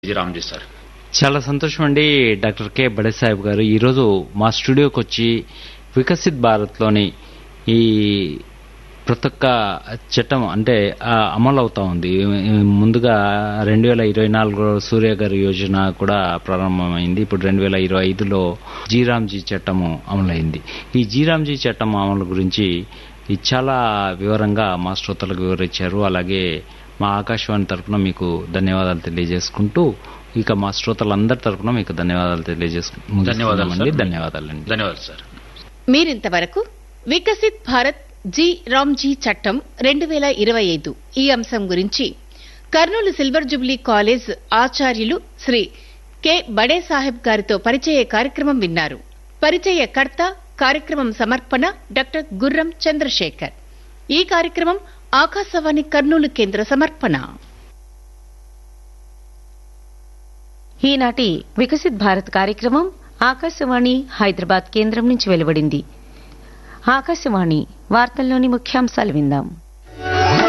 Ramji sir చాలా సంతోషం అండి డాక్టర్ కె బడే సాహెబ్ గారు ఈరోజు మా స్టూడియోకి వచ్చి వికసిత్ భారత్లోని ఈ ప్రతి ఒక్క చట్టం అంటే ఆ, అమలు అవుతా ఉంది ముందుగా రెండు వేల ఇరవై నాలుగులో సూర్య గారి యోజన కూడా ప్రారంభమైంది ఇప్పుడు రెండు వేల ఇరవై ఐదులో జీరామ్జీ చట్టము అమలైంది ఈ జీరామ్జీ చట్టం అమలు గురించి ఇది చాలా వివరంగా మా శ్రోతలకు వివరించారు అలాగే మా ఆకాశవాణి తరపున మీకు ధన్యవాదాలు తెలియజేసుకుంటూ ఇక మా శ్రోతలందరి తరపున మీకు ధన్యవాదాలు తెలియజేసుకుంటూ ధన్యవాదాలు సార్. ధన్యవాదాలండి ధన్యవాదాలు సార్ మీరింతవరకు వికసిత్ భారత్ జీ రామ్జీ చట్టం రెండు వేల ఇరవై ఐదు ఈ అంశం గురించి కర్నూలు సిల్వర్ జూబ్లీ కాలేజ్ ఆచార్యులు శ్రీ కె బడే సాహెబ్ గారితో పరిచయ కార్యక్రమం విన్నారు పరిచయకర్త కార్యక్రమం సమర్పణ డాక్టర్ గుర్రం చంద్రశేఖర్ ఈ కార్యక్రమం ఆకాశవాణి కర్నూలు కేంద్ర సమర్పణ ఈనాటి వికసిత్ భారత్ కార్యక్రమం ఆకాశవాణి హైదరాబాద్ కేంద్రం నుంచి వెలువడింది ఆకాశవాణి వార్తల్లోని ముఖ్యాంశాలు విందాం